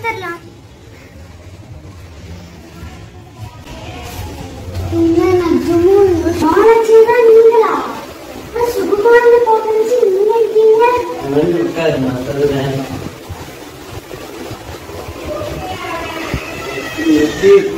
எடுத்துடலாம் நீங்களா சுகுமாரன் போட்டு நீங்க இருக்கீங்க வந்து உட்காரு நான் சொல்றேன் நீ எப்படி இருக்க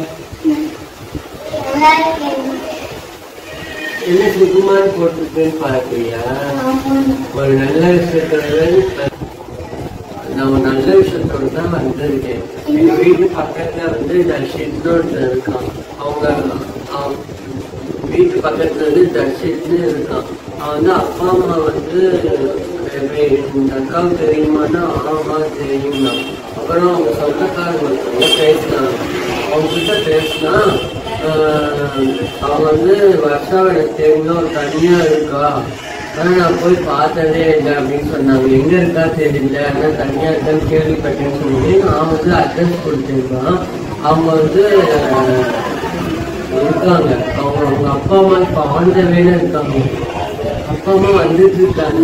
நல்லா இருக்கேன் என்ன சுகுமார் போட்டிருக்கேன்னு பார்க்கறியா ஒரு நல்ல விஷயத்தோட நான் ஒரு நல்ல விஷயத்தோட தான் வந்திருக்கேன் எங்க வீட்டு பக்கத்துல வந்து தர்ஷித்னு ஒருத்தர் இருக்கான் அவங்க அவன் வீட்டு பக்கத்துல வந்து தர்ஷித்னு இருக்கான் அவன் வந்து அப்பா அம்மா வந்து வே- இந்த அக்காவுக்கு தெரியுமான்னா ஆமா தெரியும்னா அப்புறம் அவங்க சொந்தக்காரங்க ஒருத்தவங்க பேசினாங்க அவங்க கிட்ட பேசினா ஆஹ், அவன் வந்து வருஷம் எனக்கு தெரியும் ஒரு தனியா இருக்கா ஆனா நான் போய் பார்த்ததே இல்லை அப்படின்னு சொன்னாங்க எங்க இருக்கா தெரியல ஆனா தனியா இருக்கான்னு கேள்விப்பட்டேன்னு சொல்லி நான் வந்து அட்ரஸ் கொடுத்துருக்கான் அவங்க வந்து அஹ், இருக்காங்க அவங்க அவங்க அப்பா அம்மா இப்ப ஆன் த வேல இருக்காங்க அப்பா அம்மா வந்துட்டு இருக்காங்க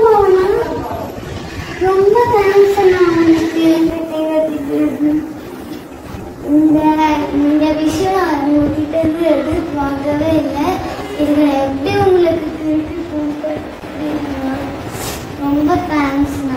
ரொம்ப தேங்க்ஸ் அண்ணா உங்களுக்கு இந்த இந்த விஷயம் நான் உங்ககிட்ட இருந்து எதிர்பார்க்கவே இல்லை இதுல எப்படி உங்களுக்கு திருப்பி கொடுக்க ரொம்ப தேங்க்ஸ்ண்ணா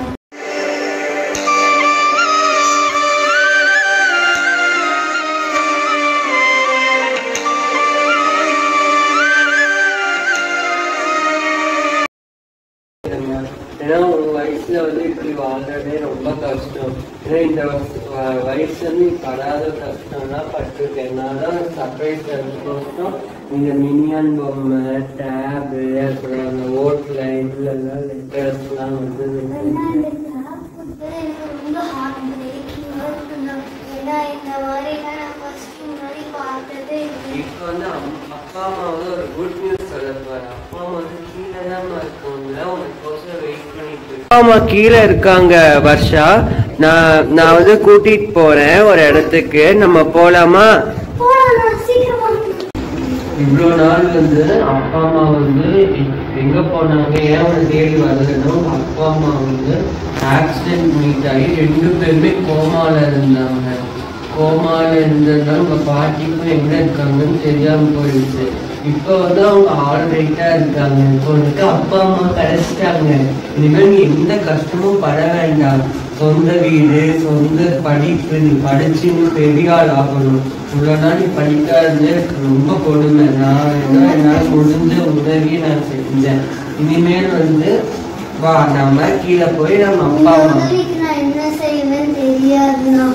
ஏன்னா ஒரு வயசுல வந்து இப்படி வாழ்றதே ரொம்ப கஷ்டம் ஏன்னா இந்த வயசு- வ- வயசு வந்து படாத கஷ்டம்லாம் பட்டிருக்கேன் என்னதான் சர்ப்ரைஸ் தரணும் இந்த மினியன் பொம்மை டேபு அப்புறம் அந்த ஓட்ல இதுலலாம் லெட்டர்ஸ்லாம் வந்து ஆனா இந்த கிளாப் கொடுத்தது எனக்கு ரொம்ப ஹார்ட் பிரேக்கிங்காக இருக்குண்ணா ஏன்னா இந்த மாதிரிலாம் நான் ஃபர்ஸ்ட் முன்னாடி பார்த்ததே இல்லை இப்போ வந்து அம்- அப்பா அம்மா வந்து ஒரு குட் நியூஸ் சொல்ல போறேன் அப்பா அம்மா வந்து கீழே தான் இருக்காங்க உனக்கோசம் வெயிட் பண்ணிட்டு அப்பா அம்மா கீழே இருக்காங்க வர்ஷா நான் நான் வந்து கூட்டிட்டு போறேன் ஒரு இடத்துக்கு நம்ம போலாமா போலாண்ணா சீக்கிரமா இவ்வளோ நாள் வந்து அப்பா அம்மா வந்து எ- எங்க போனாங்க ஏன் வந்து தேடி வரலன்னா அப்பா அம்மா வந்து ஆக்சிடென்ட் மீட் ஆகி ரெண்டு பேருமே கோமால இருந்தாங்க கோமால இருந்ததுனால உங்க பாட்டிக்கும் எங்க இருக்காங்கன்னு தெரியாம போயிடுச்சு இப்போ வந்து அவங்க ஆல்ரைட்டா இருக்காங்க இப்போ வந்துட்டு அப்பா அம்மா கிடைச்சிட்டாங்க இனிமேல் நீ எந்த கஷ்டமும் பட வேண்டாம் சொந்த வீடு சொந்த படிப்பு நீ படிச்சு நீ பெரிய ஆள் ஆகணும் இவ்வளோ நாள் நீ படிக்காதது எனக்கு ரொம்ப கொடுமை நான் ஏதோ என்னால் முடிஞ்ச உதவியை நான் செஞ்சேன் இனிமேல் வந்து வா நம்ம கீழே போய் நம்ம இந்த அப்பா அம்மா உதவிக்கு நான் என்ன செய்வேன்னு தெரியாதுண்ணா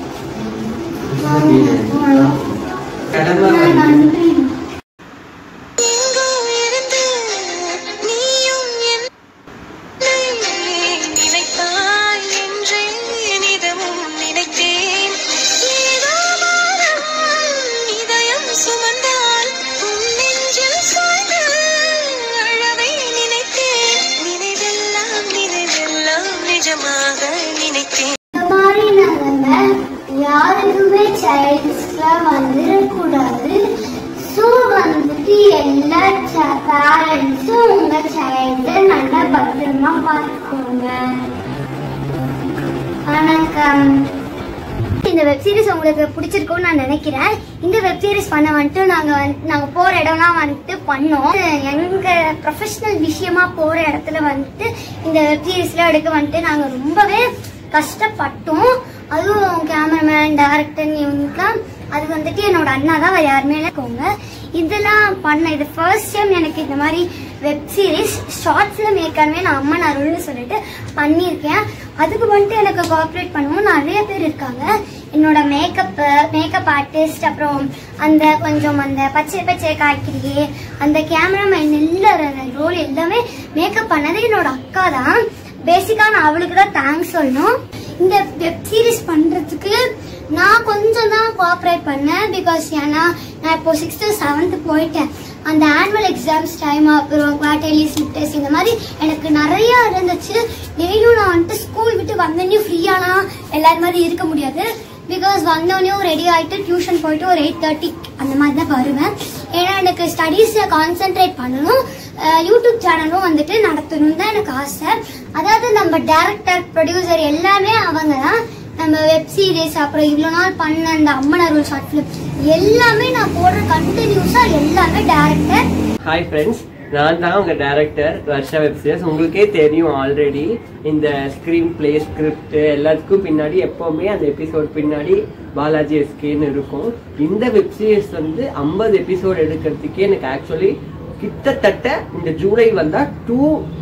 கடமை நான் வந்து நன்றி எங்கோ இருந்து நீயும் என்னை நினைத்தாய் என்றே நிதமும் நினைத்தேன் ஏதோ வாரம் இதயம் சுமந்தால் உன் நெஞ்சில் சாய்ந்து அழவை நினைத்தேன் நினைவெல்லாம் நினைவெல்லாம் நிஜமாக நினைத்தேன் இந்த மாதிரி நிலைமை யாருக்குமே சைல்ட்ஸ்லாம் வந்துடக்கூடாது ஸோ வந்துட்டு எல்லா பேரண்ட்ஸும் உங்க சைல்டை நல்லா பத்திரமா பார்த்துக்கோங்க வணக்கம் இந்த வெப் சீரிஸ் உங்களுக்கு பிடிச்சிருக்கும்னு நான் நினைக்கிறேன் இந்த வெப் சீரிஸ் பண்ண வந்துட்டு நாங்க வந்து நாங்க போற இடம்லாம் வந்துட்டு பண்ணோம் எங்க ப்ரொஃபஷனல் விஷயமா போற இடத்துல வந்துட்டு இந்த வெப் சீரிஸ்ல எடுக்க வந்துட்டு நாங்க ரொம்பவே கஷ்டப்பட்டோம் அதுவும் கேமராமேன் டேரக்டர் இவங்களுக்குலாம் அது வந்துட்டு என்னோட அண்ணா தான் வேற யாருமே இருக்கவங்க இதெல்லாம் பண்ண இது ஃபர்ஸ்ட் டைம் எனக்கு இந்த மாதிரி வெப் சீரிஸ் ஷார்ட் ஃபிலிம் ஏற்கனவே நான் அம்மன் அருள்னு சொல்லிட்டு பண்ணியிருக்கேன் அதுக்கு வந்துட்டு எனக்கு கோஆப்ரேட் பண்ணவும் நிறைய பேர் இருக்காங்க என்னோட மேக்கப் மேக்கப் ஆர்டிஸ்ட் அப்புறம் அந்த கொஞ்சம் அந்த பச்சை பச்சை காய்கறியே அந்த கேமராமேன் எல்லாரும் ரோல் எல்லாமே மேக்கப் பண்ணது என்னோட அக்கா தான் பேசிக்கா நான் அவளுக்கு தான் தேங்க்ஸ் சொல்லணும் இந்த வெப் சீரிஸ் பண்றதுக்கு நான் கொஞ்சம் தான் கோஆப்ரேட் பண்ணேன் பிகாஸ் ஏன்னா நான் இப்போ சிக்ஸ்த்து செவன்த்து போயிட்டேன் அந்த ஆனுவல் எக்ஸாம்ஸ் டைம் அப்புறம் குவார்டர்லி ஸ்லிப் டெஸ்ட் இந்த மாதிரி எனக்கு நிறைய இருந்துச்சு டெய்லியும் நான் வந்துட்டு ஸ்கூல் விட்டு வந்தோடனே ஃப்ரீயாலாம் எல்லாரும் மாதிரி இருக்க முடியாது பிகாஸ் வந்தோடனே ரெடி ஆகிட்டு டியூஷன் போயிட்டு ஒரு எயிட் தேர்ட்டி அந்த மாதிரி தான் வருவேன் ஏன்னா எனக்கு ஸ்டடீஸில் கான்சென்ட்ரேட் பண்ணணும் அஹ் யூடியூப் சேனலும் வந்துட்டு நடத்தணும் தான் எனக்கு ஆசை அதாவது நம்ம டேரக்டர் ப்ரொடியூசர் எல்லாமே அவங்க தான் நம்ம வெப் சீரிஸ் அப்புறம் இவ்வளோ நாள் பண்ண அந்த அம்மன் அருள் ஷார்ட் ஃபிலிம் எல்லாமே நான் போடுற கண்டினியூஸா எல்லாமே டேரக்டர் ஹாய் ஃப்ரெண்ட்ஸ் நான் தான் உங்க டைரக்டர் வர்ஷா வெப் சீரிஸ் உங்களுக்கே தெரியும் ஆல்ரெடி இந்த ஸ்க்ரீன் பிளே ஸ்கிரிப்ட் எல்லாத்துக்கும் பின்னாடி எப்பவுமே அந்த எபிசோட் பின்னாடி பாலாஜி எஸ்கேன்னு இருக்கும் இந்த வெப் சீரிஸ் வந்து ஐம்பது எபிசோட் எடுக்கிறதுக்கே எனக்கு ஆக்சுவலி கிட்டத்தட்ட இந்த ஜூலை வந்தா டூ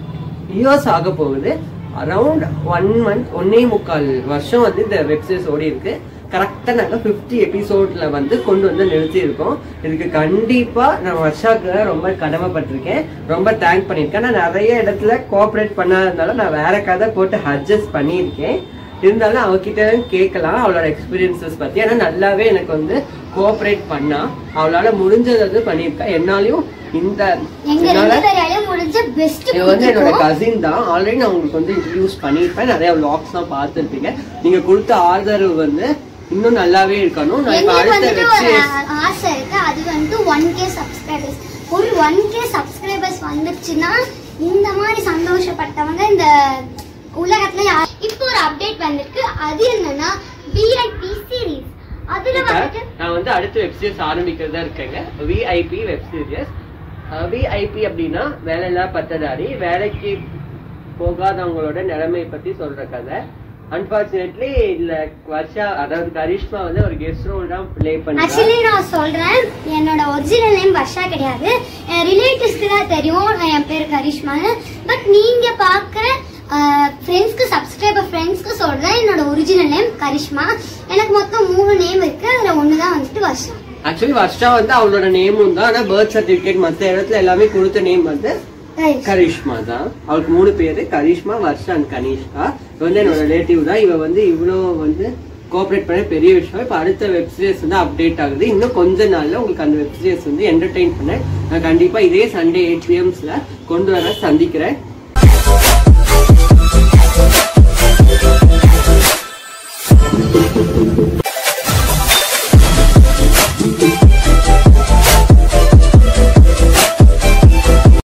இயர்ஸ் ஆக போகுது அரௌண்ட் ஒன் மந்த் ஒன்னே முக்கால் வருஷம் வந்து இந்த வெப் சீரிஸ் ஓடி இருக்கு கரெக்டாக நாங்கள் ஃபிஃப்டி எபிசோட்ல வந்து கொண்டு வந்து நிறுத்தியிருக்கோம் இதுக்கு கண்டிப்பா நான் வர்ஷாக்கு தான் ரொம்ப கடமைப்பட்டிருக்கேன் ரொம்ப தேங்க் பண்ணியிருக்கேன் நான் நிறைய இடத்துல கோஆப்ரேட் பண்ணாததுனால நான் வேற கதை போட்டு அட்ஜஸ்ட் பண்ணியிருக்கேன் இருந்தாலும் அவகிட்ட கேட்கலாம் அவளோட எக்ஸ்பீரியன்சஸ் பத்தி ஏன்னா நல்லாவே எனக்கு வந்து கோஆப்ரேட் பண்ணா அவளால முடிஞ்சது வந்து பண்ணியிருக்கா என்னாலையும் இந்த எங்க என்னால ரெண்டு பேராலையும் முடிஞ்ச பெஸ்ட் இது வந்து என்னோட கசின் தான் ஆல்ரெடி நான் உங்களுக்கு வந்து இன்ட்ரடியூஸ் பண்ணியிருப்பேன் நிறைய vlogs தான் பார்த்துருப்பீங்க நீங்க கொடுத்த ஆதரவு வந்து இன்னும் நல்லாவே இருக்கணும் நான் இப்ப எங்களுக்கு அடுத்த வந்துட்டு வெப் ஒரு சீரிஸ் ஆசை இருக்கு அது வந்து ஒன் கே சப்ஸ்கிரைபர்ஸ் ஒரு ஒன் கே சப்ஸ்கிரைபர்ஸ் வந்துருச்சுன்னா இந்த மாதிரி சந்தோஷப்பட்டவங்க இந்த உலகத்துல யார் இப்போ ஒரு அப்டேட் வந்திருக்கு அது என்னன்னா விஐபி சீரிஸ் அதுல வந்துட்டு நான் வந்து அடுத்த வெப் சீரிஸ் ஆரம்பிக்கிறதா இருக்கேங்க விஐபி வெப் சீரிஸ் விஐபி அப்படின்னா வேலையில்லா பட்டதாரி வேலைக்கு போகாதவங்களோட நிலைமை பத்தி சொல்ற கதை அன்பார்ச்சுனேட்லி இல்ல வர்ஷா அதாவது கரிஷ்மா வந்து ஒரு கெஸ்ட் ரோல் தான் ப்ளே பண்ணா ஆக்சுவலி நான் சொல்றேன் என்னோட ஒரிஜினல் நேம் வர்ஷா கிடையாது என் ரிலேட்டிவ்ஸ்க்கு தான் தெரியும் என் பேர் கரிஷ்மான்னு பட் நீங்க பாக்குற ஃப்ரெண்ட்ஸ்க்கு சப்ஸ்கிரைபர் ஃப்ரெண்ட்ஸ்க்கு சொல்றேன் என்னோட ஒரிஜினல் நேம் கரிஷ்மா எனக்கு மொத்தம் மூணு நேம் இருக்கு அதுல ஒன்று தான் வந்துட்டு வர்ஷா ஆக்சுவலி வர்ஷா வந்து அவளோட நேமும் தான் ஆனா பர்த் சர்டிபிகேட் மத்த இடத்துல எல்லாமே கொடுத்த நேம் வந்து கரிஷ்மா. கரிஷ்மா தான் அவளுக்கு மூணு பேரு கரிஷ்மா வர்ஷா அண்ட் கனிஷ்கா இவ வந்து என்னோட ரிலேட்டிவ் தான் இவ வந்து இவ்வளோ வந்து கோஆப்ரேட் பண்ண பெரிய விஷயம் இப்போ அடுத்த வெப் சீரிஸ் வந்து அப்டேட் ஆகுது இன்னும் கொஞ்ச நாள்ல உங்களுக்கு அந்த வெப் சீரிஸ் வந்து என்டர்டெயின் பண்ண நான் கண்டிப்பா இதே சண்டே எயிட் பிஎம்ஸ்ல கொண்டு வர சந்திக்கிறேன்